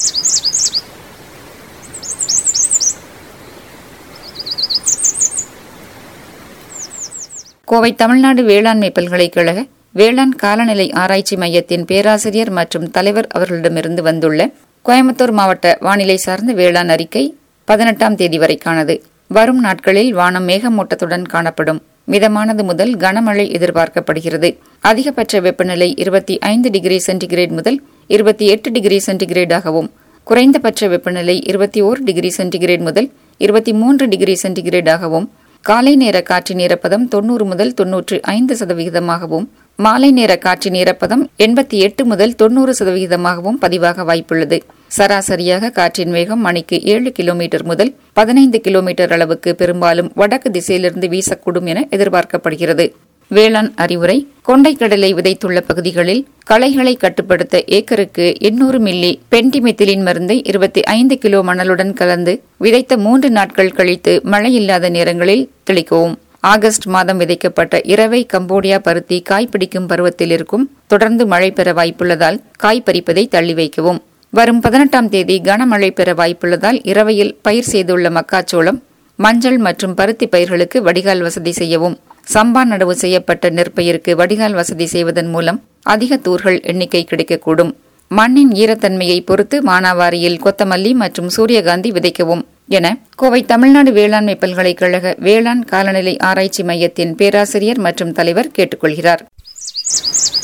கோவை தமிழ்நாடு வேளாண்மை பல்கலைக்கழக வேளாண் காலநிலை ஆராய்ச்சி மையத்தின் பேராசிரியர் மற்றும் தலைவர் அவர்களிடமிருந்து வந்துள்ள கோயம்புத்தூர் மாவட்ட வானிலை சார்ந்த வேளாண் அறிக்கை பதினெட்டாம் தேதி வரைக்கானது வரும் நாட்களில் வானம் மேகமூட்டத்துடன் காணப்படும் மிதமானது முதல் கனமழை எதிர்பார்க்கப்படுகிறது அதிகபட்ச வெப்பநிலை இருபத்தி ஐந்து டிகிரி சென்டிகிரேட் முதல் இருபத்தி எட்டு டிகிரி சென்டிகிரேடாகவும் குறைந்தபட்ச வெப்பநிலை இருபத்தி ஓரு டிகிரி சென்டிகிரேட் முதல் இருபத்தி மூன்று டிகிரி சென்டிகிரேடாகவும் காலை நேர காற்றின் ஈரப்பதம் தொண்ணூறு முதல் தொன்னூற்று ஐந்து சதவிகிதமாகவும் மாலை நேர காற்றின் ஈரப்பதம் எண்பத்தி எட்டு முதல் தொண்ணூறு சதவிகிதமாகவும் பதிவாக வாய்ப்புள்ளது சராசரியாக காற்றின் வேகம் மணிக்கு ஏழு கிலோமீட்டர் முதல் பதினைந்து கிலோமீட்டர் அளவுக்கு பெரும்பாலும் வடக்கு திசையிலிருந்து வீசக்கூடும் என எதிர்பார்க்கப்படுகிறது வேளாண் அறிவுரை கொண்டைக்கடலை விதைத்துள்ள பகுதிகளில் களைகளை கட்டுப்படுத்த ஏக்கருக்கு எண்ணூறு மில்லி பென்டிமெத்திலின் மருந்தை இருபத்தி ஐந்து கிலோ மணலுடன் கலந்து விதைத்த மூன்று நாட்கள் கழித்து மழை இல்லாத நேரங்களில் தெளிக்கவும் ஆகஸ்ட் மாதம் விதைக்கப்பட்ட இரவை கம்போடியா பருத்தி காய் பிடிக்கும் பருவத்தில் இருக்கும் தொடர்ந்து மழை பெற வாய்ப்புள்ளதால் காய் பறிப்பதை தள்ளி வைக்கவும் வரும் பதினெட்டாம் தேதி கனமழை பெற வாய்ப்புள்ளதால் இரவையில் பயிர் செய்துள்ள மக்காச்சோளம் மஞ்சள் மற்றும் பருத்தி பயிர்களுக்கு வடிகால் வசதி செய்யவும் சம்பா நடவு செய்யப்பட்ட நெற்பயிருக்கு வடிகால் வசதி செய்வதன் மூலம் அதிக தூர்கள் எண்ணிக்கை கிடைக்கக்கூடும் மண்ணின் ஈரத்தன்மையை பொறுத்து மானாவாரியில் கொத்தமல்லி மற்றும் சூரியகாந்தி விதைக்கவும் என கோவை தமிழ்நாடு வேளாண்மை பல்கலைக்கழக வேளாண் காலநிலை ஆராய்ச்சி மையத்தின் பேராசிரியர் மற்றும் தலைவர் கேட்டுக்கொள்கிறார்